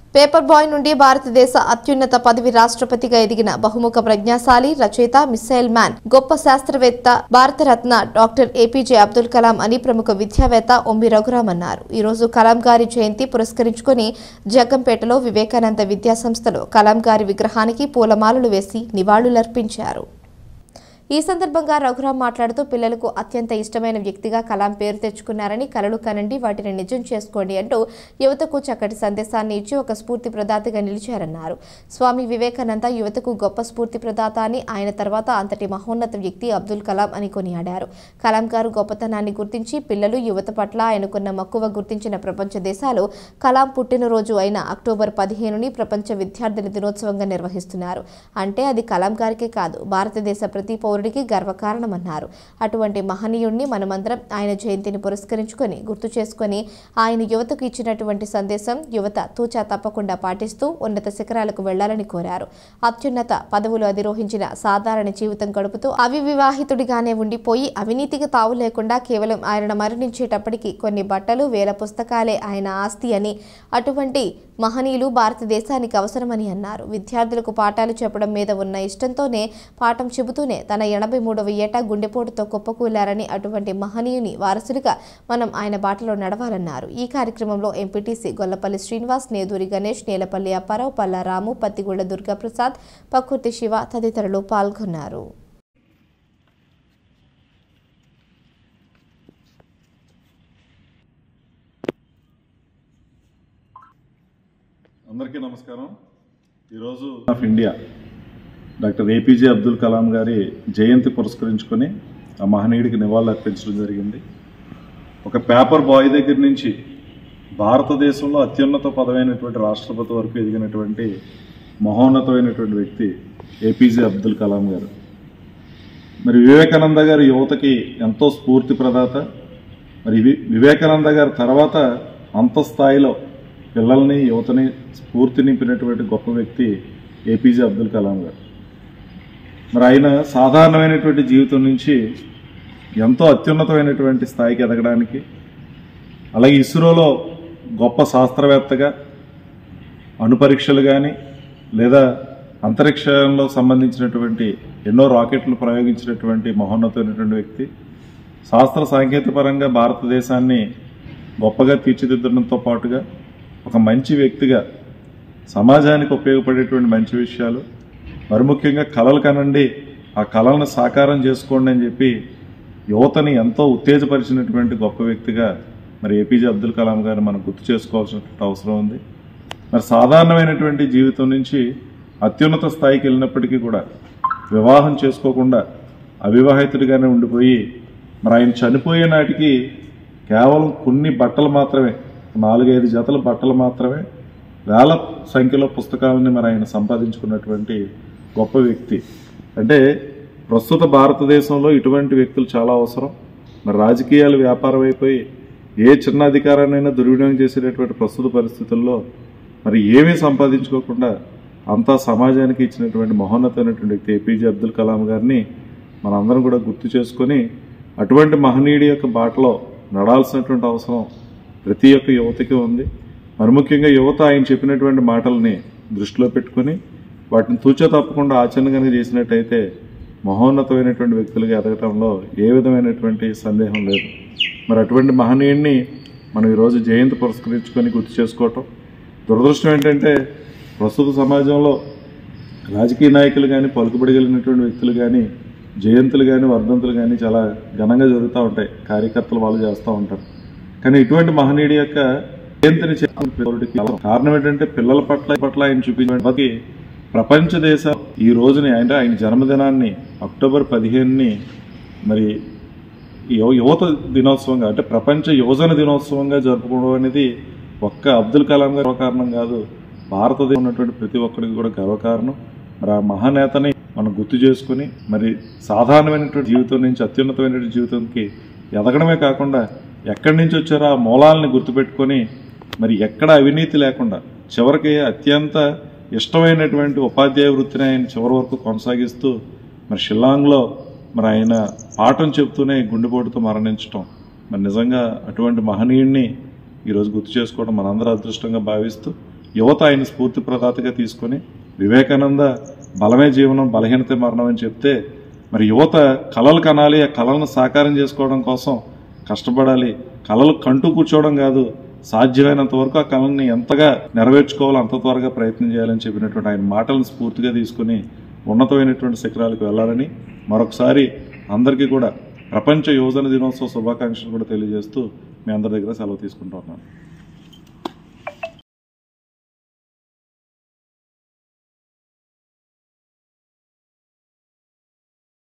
paper boy నుండి భారతదేశ అత్యున్నత పదవి రాష్ట్రపతిగా ఎదిగిన బహుముఖ ప్రజ్ఞాశాలి రచయిత మిసైల్ మ్యాన్ గొప్ప శాస్త్రవేత్త భారతరత్న డాక్టర్ ఏపీజే అబ్దుల్ కలాం అని ప్రముఖ విద్యావేత్త ఒంబి రఘురాం అన్నారు ఈ రోజు కలాం గారి జయంతి పురస్కరించుకుని జగ్గంపేటలో వివేకానంద విద్యా సంస్థలో కలాం గారి విగ్రహానికి పూలమాలలు వేసి నివాళులర్పించారు ఈ సందర్భంగా రఘురాం మాట్లాడుతూ పిల్లలకు అత్యంత ఇష్టమైన వ్యక్తిగా కలాం పేరు తెచ్చుకున్నారని కలలు కనండి వాటిని నిజం చేసుకోండి అంటూ యువతకు చక్కటి సందేశాన్ని ఇచ్చి ఒక స్ఫూర్తి ప్రదాతగా నిలిచారన్నారు స్వామి వివేకానంద యువతకు గొప్ప స్ఫూర్తి ప్రదాత అని ఆయన తర్వాత అంతటి మహోన్నత వ్యక్తి అబ్దుల్ కలాం అని కొనియాడారు కలాం గారు గొప్పతనాన్ని గుర్తించి పిల్లలు యువత పట్ల ఆయనకున్న మక్కువ గుర్తించిన ప్రపంచ దేశాలు కలాం పుట్టినరోజు అయిన అక్టోబర్ పదిహేనుని ప్రపంచ విద్యార్థుల దినోత్సవంగా నిర్వహిస్తున్నారు అంటే అది కలాం గారికే కాదు భారతదేశ ప్రతి పౌరుడికి గర్వకారణమన్నారు అటువంటి మహనీయుణ్ణి మనమందరం ఆయన జయంతిని పురస్కరించుకొని గుర్తు చేసుకొని ఆయన యువతకు ఇచ్చినటువంటి సందేశం యువత తూచా తప్పకుండా పాటిస్తూ ఉన్నత శిఖరాలకు వెళ్లాలని కోరారు అత్యున్నత పదవులు అధిరోహించిన సాధారణ జీవితం గడుపుతూ అవివివాహితుడిగానే ఉండిపోయి అవినీతికి తావు లేకుండా కేవలం ఆయన మరణించేటప్పటికి కొన్ని బట్టలు వేల పుస్తకాలే ఆయన ఆస్తి అని అటువంటి మహనీయులు భారతదేశానికి అవసరమని అన్నారు విద్యార్థులకు పాఠాలు చెప్పడం మీద ఉన్న ఇష్టంతోనే పాఠం చెబుతూనే తన ఎనభై మూడవ ఏట గుండెపోటుతో కుప్పకూలారని అటువంటి మహనీయుని వారసులుగా మనం ఆయన బాటలో నడవాలన్నారు ఈ కార్యక్రమంలో ఎంపీటీసీ గొల్లపల్లి శ్రీనివాస్ నేదూరి గణేష్ నేలపల్లి అప్పారావు పల్లా రాము పత్తిగూడ దుర్గాప్రసాద్ పక్కుర్తి శివ తదితరులు పాల్గొన్నారు అందరికీ నమస్కారం ఈరోజు of India doctor APJ Abdul Kalam గారి జయంతి పురస్కరించుకొని ఆ మహనీయుడికి నివాళులు అర్పించడం జరిగింది ఒక పేపర్ బాయ్ దగ్గర నుంచి భారతదేశంలో అత్యున్నత పదమైనటువంటి రాష్ట్రపతి వరకు ఎదిగినటువంటి మహోన్నతమైనటువంటి వ్యక్తి ఏపీజే అబ్దుల్ కలాం గారు మరి వివేకానంద గారి యువతకి ఎంతో స్ఫూర్తి ప్రదాత మరి వి- వివేకానంద గారి తర్వాత అంత స్థాయిలో పిల్లల్ని యువతని స్ఫూర్తి నింపినటువంటి గొప్ప వ్యక్తి ఏపీజే అబ్దుల్ కలాం గారు మరి ఆయన సాధారణమైనటువంటి జీవితం నుంచి ఎంతో అత్యున్నతమైనటువంటి స్థాయికి ఎదగడానికి అలాగే ఇస్రోలో గొప్ప శాస్త్రవేత్తగా అణుపరీక్షలు కానీ లేదా అంతరిక్షంలో సంబంధించినటువంటి ఎన్నో రాకెట్లు ప్రయోగించినటువంటి మహోన్నతమైనటువంటి వ్యక్తి శాస్త్ర సాంకేతిక పరంగా భారతదేశాన్ని గొప్పగా తీర్చిదిద్దడంతో పాటుగా ఒక మంచి వ్యక్తిగా సమాజానికి ఉపయోగపడేటువంటి మంచి విషయాలు మరి ముఖ్యంగా కళలు కనండి ఆ కళలను సాకారం చేసుకోండి అని చెప్పి యువతని ఎంతో ఉత్తేజపరిచినటువంటి గొప్ప వ్యక్తిగా మరి ఏపీజే అబ్దుల్ కలాం గారు మనం గుర్తు చేసుకోవాల్సినటువంటి అవసరం ఉంది మరి సాధారణమైనటువంటి జీవితం నుంచి అత్యున్నత స్థాయికి వెళ్ళినప్పటికీ కూడా వివాహం చేసుకోకుండా అవివాహితుడిగానే ఉండిపోయి మరి ఆయన చనిపోయే నాటికి కేవలం కొన్ని బట్టలు మాత్రమే నాలుగైదు జతల బట్టలు మాత్రమే వేల సంఖ్యలో పుస్తకాలని మరి ఆయన సంపాదించుకున్నటువంటి గొప్ప వ్యక్తి అంటే ప్రస్తుత భారతదేశంలో ఇటువంటి వ్యక్తులు చాలా అవసరం మరి రాజకీయాలు వ్యాపారం అయిపోయి ఏ చిన్న అధికారాన్నైనా దుర్వినియోగం చేసేటటువంటి ప్రస్తుత పరిస్థితుల్లో మరి ఏమీ సంపాదించుకోకుండా అంతా సమాజానికి ఇచ్చినటువంటి మహోన్నతమైనటువంటి వ్యక్తి ఏపీజే అబ్దుల్ కలాం గారిని మనందరం కూడా గుర్తు చేసుకొని అటువంటి మహనీయుడి యొక్క బాటలో నడాల్సినటువంటి అవసరం ప్రతి ఒక్క యువతకి ఉంది మరి ముఖ్యంగా యువత ఆయన చెప్పినటువంటి మాటల్ని దృష్టిలో పెట్టుకొని వాటిని తూచా తప్పకుండా ఆచరణ కనుక చేసినట్టయితే మహోన్నతమైనటువంటి వ్యక్తులుగా ఎదగటంలో ఏ విధమైనటువంటి సందేహం లేదు మరి అటువంటి మహనీయుడిని మనం ఈరోజు జయంతి పురస్కరించుకొని గుర్తు చేసుకోవటం దురదృష్టం ఏంటంటే ప్రస్తుత సమాజంలో రాజకీయ నాయకులు కానీ పలుకుబడగలిగినటువంటి వ్యక్తులు కానీ జయంతులు కానీ వర్ధంతులు కానీ చాలా ఘనంగా జరుగుతూ ఉంటాయి కార్యకర్తలు వాళ్ళు చేస్తూ ఉంటారు కానీ ఇటువంటి మహనీయుడి యొక్క జయంతిని చేయాలని పౌరుడికి కారణం ఏంటంటే పిల్లల పట్ల పట్ల ఆయన చూపించడానికి ప్రపంచ దేశ ఈ రోజుని అంటే ఆయన జన్మదినాన్ని అక్టోబర్ పదిహేనుని మరి యువ- యువత దినోత్సవంగా అంటే ప్రపంచ యువజన దినోత్సవంగా జరుపుకోవడం అనేది ఒక్క అబ్దుల్ కలాం గారి కారణం కాదు భారతదేశం ఉన్నటువంటి ప్రతి ఒక్కరికి కూడా గర్వకారణం మరి ఆ మహానేతని మనం గుర్తు చేసుకుని మరి సాధారణమైనటువంటి జీవితం నుంచి అత్యున్నతమైనటువంటి జీవితంకి ఎదగడమే కాకుండా ఎక్కడి నుంచి వచ్చారో ఆ మూలాలని గుర్తుపెట్టుకొని మరి ఎక్కడ అవినీతి లేకుండా చివరికి అత్యంత ఇష్టమైనటువంటి ఉపాధ్యాయ వృత్తిని ఆయన చివరి వరకు కొనసాగిస్తూ మరి షిల్లాంగ్లో మరి ఆయన పాఠం చెప్తూనే గుండెపోటుతో మరణించటం మరి నిజంగా అటువంటి మహనీయుడిని ఈరోజు గుర్తు చేసుకోవడం మనందరూ అదృష్టంగా భావిస్తూ యువత ఆయన స్ఫూర్తి ప్రదాతగా తీసుకొని వివేకానంద బలమే జీవనం బలహీనతే మరణం అని చెప్తే మరి యువత కళలు కనాలి ఆ కళలను సాకారం చేసుకోవడం కోసం కష్టపడాలి కళలు కంటూ కూర్చోవడం కాదు సాధ్యమైనంత వరకు ఆ కళల్ని ఎంతగా నెరవేర్చుకోవాలో అంత త్వరగా ప్రయత్నం చేయాలని చెప్పినటువంటి ఆయన మాటలను స్ఫూర్తిగా తీసుకుని ఉన్నతమైనటువంటి శిఖరాలకు వెళ్ళాలని మరొకసారి అందరికీ కూడా ప్రపంచ యువజన దినోత్సవ శుభాకాంక్షలు కూడా తెలియజేస్తూ మీ అందరి దగ్గర సెలవు తీసుకుంటూ ఉన్నాను